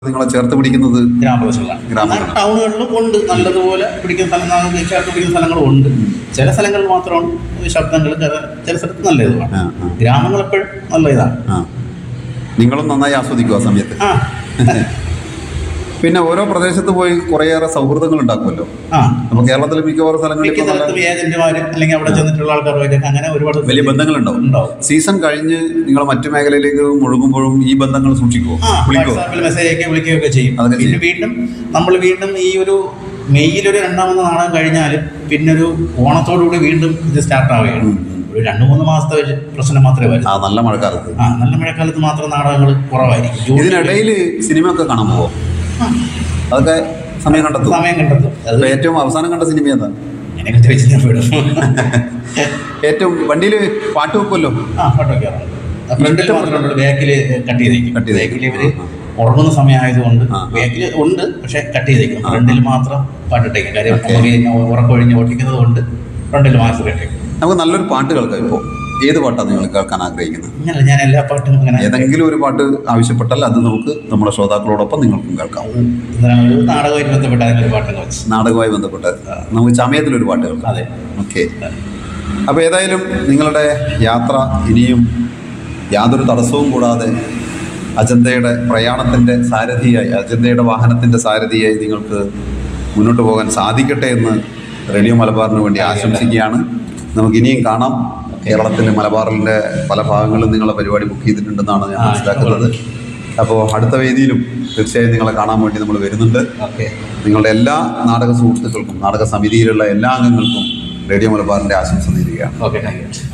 നിങ്ങളെ ചേർത്ത് പിടിക്കുന്നത് ഗ്രാമപ്രദേശങ്ങളാണ് ഗ്രാമങ്ങൾ. എന്നാൽ ടൗണുകളിലും ഉണ്ട് നല്ലതുപോലെ പിടിക്കുന്ന സ്ഥലം നമുക്ക് ചേർത്ത് പിടിക്കുന്ന സ്ഥലങ്ങളും ഉണ്ട് ചില സ്ഥലങ്ങളിൽ മാത്രമാണ് ശബ്ദങ്ങൾ ചില ചില സ്ഥലത്ത് നല്ല ഇതുമാണ് ആ, ആ. ഗ്രാമങ്ങൾ എപ്പോഴും നല്ല ഇതാണ് ആ നിങ്ങളും നന്നായി ആസ്വദിക്കും ആ സമയത്ത് ആ പിന്നെ ഓരോ പ്രദേശത്ത് പോയി കുറേയേറെ സൗഹൃദങ്ങൾ ഉണ്ടാക്കുമല്ലോ ആ അപ്പോൾ കേരളത്തിലെ മിക്കവാറും സ്ഥലങ്ങളിൽ മിക്ക ഇപ്പോൾ നല്ല സ്ഥലത്തും ഏജന്റുമാര് അല്ലെങ്കിൽ അവിടെ ചെന്നിട്ടുള്ള ആൾക്കാരുമായിട്ടൊക്കെ അങ്ങനെ ഒരുപാട് വലിയ ബന്ധങ്ങളുണ്ടാവും ഉണ്ടാവും സീസൺ കഴിഞ്ഞ് നിങ്ങൾ മറ്റു മേഖലയിലേക്ക് മുഴുകുമ്പോഴും ഈ ബന്ധങ്ങൾ സൂക്ഷിക്കുമോ ആ വിളിക്കുമോ വാട്സാപ്പിൽ മെസ്സേജ് അയക്കുക വിളിക്കുകയൊക്കെ ചെയ്യും അതൊക്കെ പിന്നെ വീണ്ടും നമ്മൾ വീണ്ടും ഈ ഒരു മെയ്യിലൊരു രണ്ടാമത് നാടകം കഴിഞ്ഞാലും പിന്നെ ഒരു ഓണത്തോടുകൂടി വീണ്ടും ഇത് സ്റ്റാർട്ട് ആവുകയാണ് ഉം. ഒരു രണ്ട് മൂന്ന് മാസത്തെ ഒരു പ്രശ്നം മാത്രമേ വരൂ ആ നല്ല മഴക്കാലത്ത് ആ നല്ല മഴക്കാലത്ത് മാത്രം നാടകങ്ങൾ കുറവായിരിക്കും ജൂൺ ഇതിനിടയിൽ സിനിമ ഒക്കെ കാണാൻ പോവോ ആ, അതൊക്കെ സമയം കണ്ടെത്തും സമയം കണ്ടെത്തും അത് അപ്പൊ ഏറ്റവും അവസാനം കണ്ട സിനിമ ഏതാ അങ്ങനെയൊക്കെ ചോദിച്ച് ഞാൻ വിടും ഏറ്റവും വണ്ടിയിൽ പാട്ട് വെക്കുമല്ലോ ആ ഫോട്ടോ കയറുന്നുണ്ട് ഫ്രണ്ടിൽ മാത്രമേ ബാക്കിൽ കട്ട് ചെയ്തേക്കും Cut ചെയ്തേക്കും. ബാക്കിൽ ഇവര് ആ, ഉറങ്ങുന്ന സമയമായതുകൊണ്ട് ആ, ആ. ബാക്കിൽ ഉണ്ട് പക്ഷെ കട്ട് ചെയ്തേക്കും ആ, ഫ്രണ്ടിൽ മാത്രം പാട്ടിട്ടേക്കും കാര്യം Okay. നമുക്ക് ഉറക്കൊഴിഞ്ഞ് ഓട്ടിക്കുന്നത് കൊണ്ട് ഫ്രണ്ടിൽ മാക്സ് കട്ടേക്കും നമുക്ക് നല്ലൊരു പാട്ട് കേൾക്കാം ഇപ്പോൾ ഏത് പാട്ടാണ് നിങ്ങൾ കേൾക്കാൻ ആഗ്രഹിക്കുന്നത് ഇങ്ങനെ ഞാൻ എല്ലാ പാട്ടും അങ്ങനെ ഏതെങ്കിലും ഒരു പാട്ട് ആവശ്യപ്പെട്ടാൽ അത് നമുക്ക് നമ്മുടെ ശ്രോതാക്കളോടൊപ്പം നിങ്ങൾക്കും കേൾക്കാം ഇതാണ് ഒരു നാടകമായിട്ട് ബന്ധപ്പെട്ട അതിനൊരു പാട്ടൊക്കെ വെച്ച് നാടകവുമായി ബന്ധപ്പെട്ട് നമുക്ക് ചമയത്തിലൊരു പാട്ട് കേൾക്കാം അതെ ഓക്കെ അപ്പോൾ ഏതായാലും നിങ്ങളുടെ യാത്ര ഇനിയും യാതൊരു തടസ്സവും കൂടാതെ അജന്തയുടെ പ്രയാണത്തിൻ്റെ സാരഥിയായി അജന്തയുടെ വാഹനത്തിൻ്റെ സാരഥിയായി നിങ്ങൾക്ക് മുന്നോട്ട് പോകാൻ സാധിക്കട്ടെ എന്ന് റേഡിയോ മലബാറിന് വേണ്ടി ആശംസിക്കുകയാണ് നമുക്ക് ഇനിയും കാണാം കേരളത്തിലെ മലബാറിൻ്റെ പല ഭാഗങ്ങളിലും നിങ്ങളെ പരിപാടി ബുക്ക് ചെയ്തിട്ടുണ്ടെന്നാണ് ഞാൻ ആ, മനസ്സിലാക്കുന്നത് അപ്പോൾ അടുത്ത വേദിയിലും തീർച്ചയായും നിങ്ങളെ കാണാൻ വേണ്ടി നമ്മൾ വരുന്നുണ്ട് ഓക്കെ നിങ്ങളുടെ എല്ലാ നാടക സുഹൃത്തുക്കൾക്കും നാടക സമിതിയിലുള്ള എല്ലാ അംഗങ്ങൾക്കും റേഡിയോ മലബാറിൻ്റെ ആശംസ നേരുകയാണ് ഓക്കെ താങ്ക് യു